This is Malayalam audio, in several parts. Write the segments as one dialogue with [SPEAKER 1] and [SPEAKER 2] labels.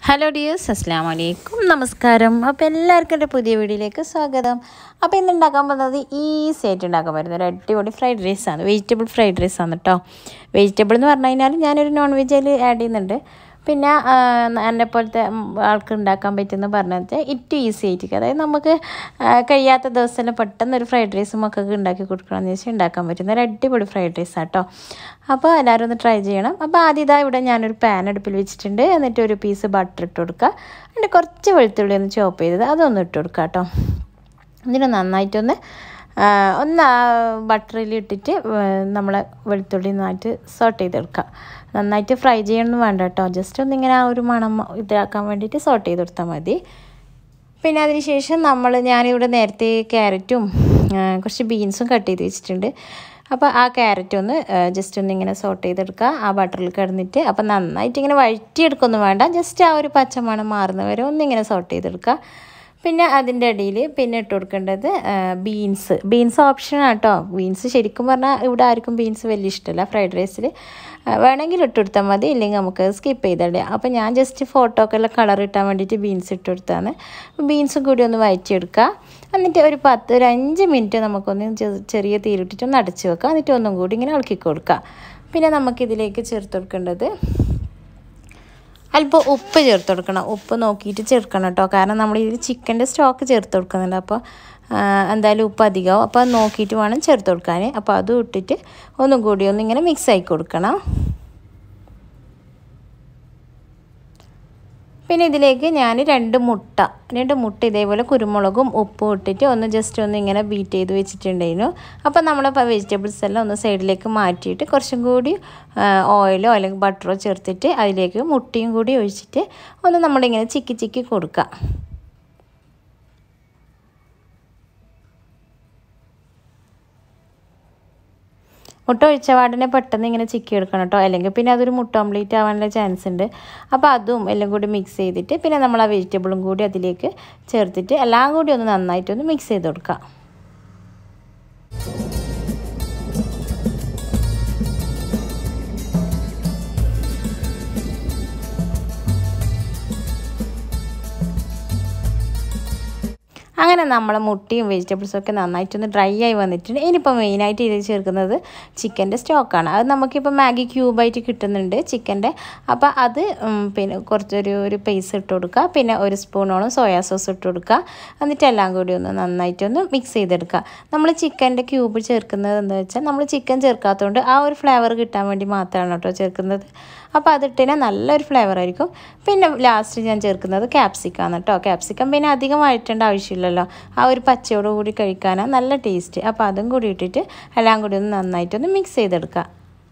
[SPEAKER 1] ഹലോ ഡിയേഴ്സ് അസ്സാം വലൈക്കും നമസ്കാരം അപ്പോൾ എല്ലാവർക്കും എൻ്റെ പുതിയ വീഡിയോയിലേക്ക് സ്വാഗതം അപ്പോൾ ഇന്ന് ഉണ്ടാക്കാൻ പോകുന്നത് ഈസി ആയിട്ട് ഉണ്ടാക്കാൻ പറ്റുന്ന ഒരു അടിപൊളി ഫ്രൈഡ് റൈസാണ് വെജിറ്റബിൾ ഫ്രൈഡ് റൈസാണ് കേട്ടോ വെജിറ്റബിൾ എന്ന് പറഞ്ഞു കഴിഞ്ഞാൽ ഞാനൊരു നോൺ വെജ് അതിൽ ആഡ് ചെയ്യുന്നുണ്ട് പിന്നെ എന്നെ പോലത്തെ ആൾക്ക് ഉണ്ടാക്കാൻ പറ്റുമെന്ന് പറഞ്ഞാൽ ഏറ്റവും ഈസി ആയിട്ട് അതായത് നമുക്ക് ആ, കഴിയാത്ത ദിവസം പെട്ടെന്ന് ഒരു ഫ്രൈഡ് റൈസ് മക്കൾക്ക് ഉണ്ടാക്കി കൊടുക്കണമെന്ന് വെച്ചാൽ ഉണ്ടാക്കാൻ പറ്റുന്ന ഒരു അടിപൊളി ഫ്രൈഡ് റൈസ് ആട്ടോ അപ്പോൾ എല്ലാവരും ഒന്ന് ട്രൈ ചെയ്യണം അപ്പോൾ ആദ്യം ഇതാ ഇവിടെ ഞാനൊരു പാൻ അടുപ്പിൽ വെച്ചിട്ടുണ്ട് എന്നിട്ട് ഒരു പീസ് ബട്ടർ ഇട്ട് കൊടുക്കുക എന്നിട്ട് കുറച്ച് വെളുത്തുള്ളി ഒന്ന് ചോപ്പ് ചെയ്തത് അതൊന്ന് ഇട്ട് കൊടുക്കുക കേട്ടോ ഇതിന് നന്നായിട്ടൊന്ന് ആ, ഒന്ന് ബട്ടറിൽ ഇട്ടിട്ട് നമ്മൾ വെളുത്തുള്ളി നന്നായിട്ട് സോട്ട് ചെയ്തെടുക്കുക നന്നായിട്ട് ഫ്രൈ ചെയ്യണമെന്ന് വേണ്ട കേട്ടോ ജസ്റ്റ് ഒന്നിങ്ങനെ ആ ഒരു മണം ഇതാക്കാൻ വേണ്ടിയിട്ട് സോട്ട് ചെയ്ത് കൊടുത്താൽ മതി പിന്നെ അതിന് ശേഷം നമ്മൾ ഞാനിവിടെ നേരത്തെ ക്യാരറ്റും ആ, കുറച്ച് ബീൻസും കട്ട് ചെയ്ത് വെച്ചിട്ടുണ്ട് അപ്പോൾ ആ ക്യാരറ്റ് ഒന്ന് ജസ്റ്റ് ഒന്ന് ഇങ്ങനെ സോട്ട് ചെയ്തെടുക്കുക ആ ബട്ടറിൽ കിടന്നിട്ട് അപ്പോൾ നന്നായിട്ട് ഇങ്ങനെ വഴറ്റിയെടുക്കൊന്നും വേണ്ട ജസ്റ്റ് ആ ഒരു പച്ചമണം മാറുന്നവരെ ഒന്നിങ്ങനെ സോട്ട് ചെയ്തെടുക്കുക പിന്നെ അതിൻ്റെ അടിയിൽ പിന്നെ ഇട്ട് കൊടുക്കേണ്ടത് ബീൻസ് ബീൻസ് ഓപ്ഷനാണ് കേട്ടോ ബീൻസ് ശരിക്കും പറഞ്ഞാൽ ഇവിടെ ആർക്കും ബീൻസ് വലിയ ഇഷ്ടമല്ല ഫ്രൈഡ് റൈസിൽ വേണമെങ്കിൽ ഇട്ട് കൊടുത്താൽ മതി ഇല്ലെങ്കിൽ നമുക്ക് സ്കിപ്പ് ചെയ്തല്ലേ അപ്പോൾ ഞാൻ ജസ്റ്റ് ഫോട്ടോക്കെല്ലാം കളർ ഇട്ടാൻ വേണ്ടിയിട്ട് ബീൻസ് ഇട്ട് കൊടുത്താണ് ബീൻസും കൂടി ഒന്ന് വഴറ്റിയെടുക്കുക എന്നിട്ട് ഒരു പത്ത് ഒരു അഞ്ച് മിനിറ്റ് നമുക്കൊന്ന് ചെ- ചെറിയ തീരിട്ടിട്ട് ഒന്ന് അടച്ച് വെക്കുക എന്നിട്ട് ഒന്നും കൂടി ഇങ്ങനെ ഇളക്കി കൊടുക്കുക പിന്നെ നമുക്കിതിലേക്ക് ചേർത്ത് കൊടുക്കേണ്ടത് അല്പം ഉപ്പ് ചേർത്ത് കൊടുക്കണം ഉപ്പ് നോക്കിയിട്ട് ചേർക്കണം കേട്ടോ കാരണം നമ്മൾ ഇതിൽ ചിക്കൻ്റെ സ്റ്റോക്ക് ചേർത്ത് കൊടുക്കുന്നുണ്ട് അപ്പോൾ ആ, എന്തായാലും ഉപ്പ് അധികമാവും അപ്പോൾ അത് നോക്കിയിട്ട് വേണം ചേർത്ത് കൊടുക്കാൻ അപ്പോൾ അതും ഇട്ടിട്ട് ഒന്നും കൂടി ഒന്ന് ഇങ്ങനെ മിക്സ് ആക്കി കൊടുക്കണം പിന്നെ ഇതിലേക്ക് ഞാൻ രണ്ട് മുട്ട രണ്ട് മുട്ട ഇതേപോലെ കുരുമുളകും ഉപ്പും ഇട്ടിട്ട് ഒന്ന് ജസ്റ്റ് ഒന്ന് ഇങ്ങനെ ബീറ്റ് ചെയ്ത് വെച്ചിട്ടുണ്ടായിരുന്നു അപ്പോൾ നമ്മൾ വെജിറ്റബിൾസ് എല്ലാം ഒന്ന് സൈഡിലേക്ക് മാറ്റിയിട്ട് കുറച്ചും കൂടി ഓയിലോ അല്ലെങ്കിൽ ബട്ടറോ ചേർത്തിട്ട് അതിലേക്ക് മുട്ടയും കൂടി ഒഴിച്ചിട്ട് ഒന്ന് നമ്മളിങ്ങനെ ചിക്കി ചിക്കി കൊടുക്കുക മുട്ട ഒഴിച്ച പാടിനെ പെട്ടെന്ന് ഇങ്ങനെ ചിക്കി എടുക്കണം കേട്ടോ അല്ലെങ്കിൽ പിന്നെ അതൊരു മുട്ട ഓംലേറ്റ് ആവാനുള്ള ചാൻസ് ഉണ്ട് അപ്പോൾ അതും എല്ലാം കൂടി മിക്സ് ചെയ്തിട്ട് പിന്നെ നമ്മൾ ആ വെജിറ്റബിളും കൂടി അതിലേക്ക് ചേർത്തിട്ട് എല്ലാം കൂടി ഒന്ന് നന്നായിട്ടൊന്ന് മിക്സ് ചെയ്ത് കൊടുക്കുക അങ്ങനെ നമ്മൾ മുട്ടയും വെജിറ്റബിൾസും ഒക്കെ നന്നായിട്ടൊന്ന് ഡ്രൈ ആയി വന്നിട്ടുണ്ട് ഇനിയിപ്പോൾ മെയിനായിട്ട് ഇതിൽ ചേർക്കുന്നത് ചിക്കൻ്റെ സ്റ്റോക്കാണ് അത് നമുക്കിപ്പോൾ മാഗി ക്യൂബായിട്ട് കിട്ടുന്നുണ്ട് ചിക്കൻ്റെ അപ്പോൾ അത് ഉം, പിന്നെ കുറച്ചൊരു ഒരു പൈസ ഇട്ട് കൊടുക്കുക പിന്നെ ഒരു സ്പൂണോളം സോയാ സോസ് ഇട്ട് കൊടുക്കുക എന്നിട്ട് എല്ലാം കൂടി ഒന്ന് നന്നായിട്ടൊന്ന് മിക്സ് ചെയ്തെടുക്കുക നമ്മൾ ചിക്കൻ്റെ ക്യൂബ് ചേർക്കുന്നത് എന്താ വെച്ചാൽ നമ്മൾ ചിക്കൻ ചേർക്കാത്തതുകൊണ്ട് ആ ഒരു ഫ്ലേവർ കിട്ടാൻ വേണ്ടി മാത്രമാണ് കേട്ടോ ചേർക്കുന്നത് അപ്പോൾ അതിട്ടിനെ നല്ലൊരു ഫ്ലേവർ ആയിരിക്കും പിന്നെ ലാസ്റ്റ് ഞാൻ ചേർക്കുന്നത് ക്യാപ്സിക്കാണ് കേട്ടോ ക്യാപ്സിക്കം പിന്നെ അധികം വഴറ്റേണ്ട ആവശ്യമില്ലല്ലോ ആ ഒരു പച്ചയോട് കൂടി കഴിക്കാനാണ് നല്ല ടേസ്റ്റ് അപ്പോൾ അതും കൂടി ഇട്ടിട്ട് എല്ലാം കൂടി ഒന്ന് നന്നായിട്ടൊന്ന് മിക്സ് ചെയ്തെടുക്കുക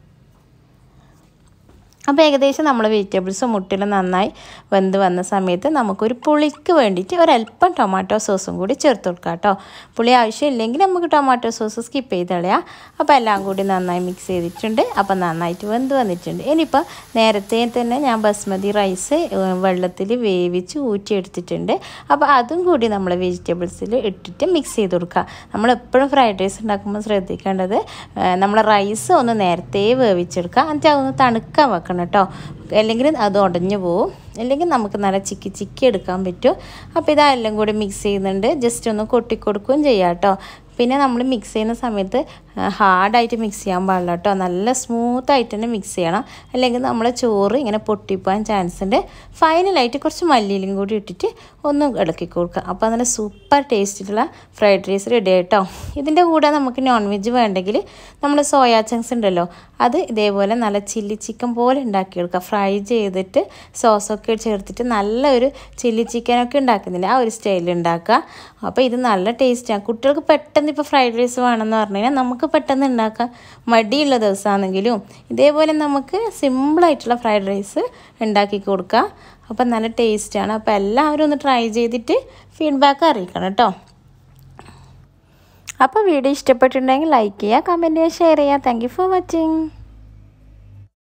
[SPEAKER 1] അപ്പോൾ ഏകദേശം നമ്മൾ വെജിറ്റബിൾസും മുട്ടിലും നന്നായി വെന്ത് വന്ന സമയത്ത് നമുക്കൊരു പുളിക്ക് വേണ്ടിയിട്ട് ഒരല്പം ടൊമാറ്റോ സോസും കൂടി ചേർത്ത് കൊടുക്കാം കേട്ടോ പുളി ആവശ്യമില്ലെങ്കിൽ നമുക്ക് ടൊമാറ്റോ സോസ് സ്കിപ്പ് ചെയ്ത് കളയാം അപ്പോൾ എല്ലാം കൂടി നന്നായി മിക്സ് ചെയ്തിട്ടുണ്ട് അപ്പോൾ നന്നായിട്ട് വെന്ത് വന്നിട്ടുണ്ട് ഇനിയിപ്പോൾ നേരത്തെ തന്നെ ഞാൻ ബസ്മതി റൈസ് വെള്ളത്തിൽ വേവിച്ച് ഊറ്റിയെടുത്തിട്ടുണ്ട് അപ്പോൾ അതും കൂടി നമ്മൾ വെജിറ്റബിൾസിൽ ഇട്ടിട്ട് മിക്സ് ചെയ്ത് കൊടുക്കുക നമ്മൾ എപ്പോഴും ഫ്രൈഡ് റൈസ് ഉണ്ടാക്കുമ്പോൾ ശ്രദ്ധിക്കേണ്ടത് നമ്മൾ റൈസ് ഒന്ന് നേരത്തെ വേവിച്ചെടുക്കുക എന്നിട്ട് അതൊന്ന് തണുക്കാൻ വെക്കണം കേട്ടോ അല്ലെങ്കിൽ അത് ഉടഞ്ഞു പോവും അല്ലെങ്കിൽ നമുക്ക് നല്ല ചിക്കി ചിക്കി എടുക്കാൻ പറ്റും അപ്പോൾ ഇതെല്ലാം കൂടി മിക്സ് ചെയ്യുന്നുണ്ട് ജസ്റ്റ് ഒന്ന് കൊട്ടിക്കൊടുക്കുകയും ചെയ്യാം കേട്ടോ പിന്നെ നമ്മൾ മിക്സ് ചെയ്യുന്ന സമയത്ത് ഹാർഡായിട്ട് മിക്സ് ചെയ്യാൻ പാടില്ല കേട്ടോ നല്ല സ്മൂത്തായിട്ട് തന്നെ മിക്സ് ചെയ്യണം അല്ലെങ്കിൽ നമ്മളെ ചോറ് ഇങ്ങനെ പൊട്ടിപ്പോകാൻ ചാൻസ് ഉണ്ട് ഫൈനലായിട്ട് കുറച്ച് മല്ലിയിലും കൂടി ഇട്ടിട്ട് ഒന്ന് ഇളക്കി കൊടുക്കുക അപ്പോൾ നല്ല സൂപ്പർ ടേസ്റ്റിലുള്ള ഫ്രൈഡ് റൈസ് റെഡി ആയിട്ടോ ഇതിൻ്റെ കൂടെ നമുക്ക് നോൺ വെജ് വേണ്ടെങ്കിൽ നമ്മൾ സോയാ ചങ്ക്സ് ഉണ്ടല്ലോ അത് ഇതേപോലെ നല്ല ചില്ലി ചിക്കൻ പോലെ ഉണ്ടാക്കിയെടുക്കുക ഫ്രൈ ചെയ്തിട്ട് സോസൊക്കെ ചേർത്തിട്ട് നല്ല ഒരു ചില്ലി ചിക്കനൊക്കെ ഉണ്ടാക്കുന്നില്ല ആ ഒരു സ്റ്റൈലിൽ ഉണ്ടാക്കുക അപ്പോൾ ഇത് നല്ല ടേസ്റ്റാണ് കുട്ടികൾക്ക് പെട്ടെന്ന് ഇപ്പോൾ ഫ്രൈഡ് റൈസ് വേണമെന്ന് പറഞ്ഞു കഴിഞ്ഞാൽ നമുക്ക് പെട്ടെന്ന് ഉണ്ടാക്കാം മടിയുള്ള ദിവസമാണെങ്കിലും ഇതേപോലെ നമുക്ക് സിമ്പിളായിട്ടുള്ള ഫ്രൈഡ് റൈസ് ഉണ്ടാക്കി കൊടുക്കുക അപ്പോൾ നല്ല ടേസ്റ്റാണ് അപ്പോൾ എല്ലാവരും ഒന്ന് ട്രൈ ചെയ്തിട്ട് ഫീഡ്ബാക്ക് അറിയിക്കണം കേട്ടോ അപ്പോൾ വീഡിയോ ഇഷ്ടപ്പെട്ടിട്ടുണ്ടെങ്കിൽ ലൈക്ക് ചെയ്യുക കമൻറ്റ് ചെയ്യുക ഷെയർ ചെയ്യുക താങ്ക് യു ഫോർ വാച്ചിങ്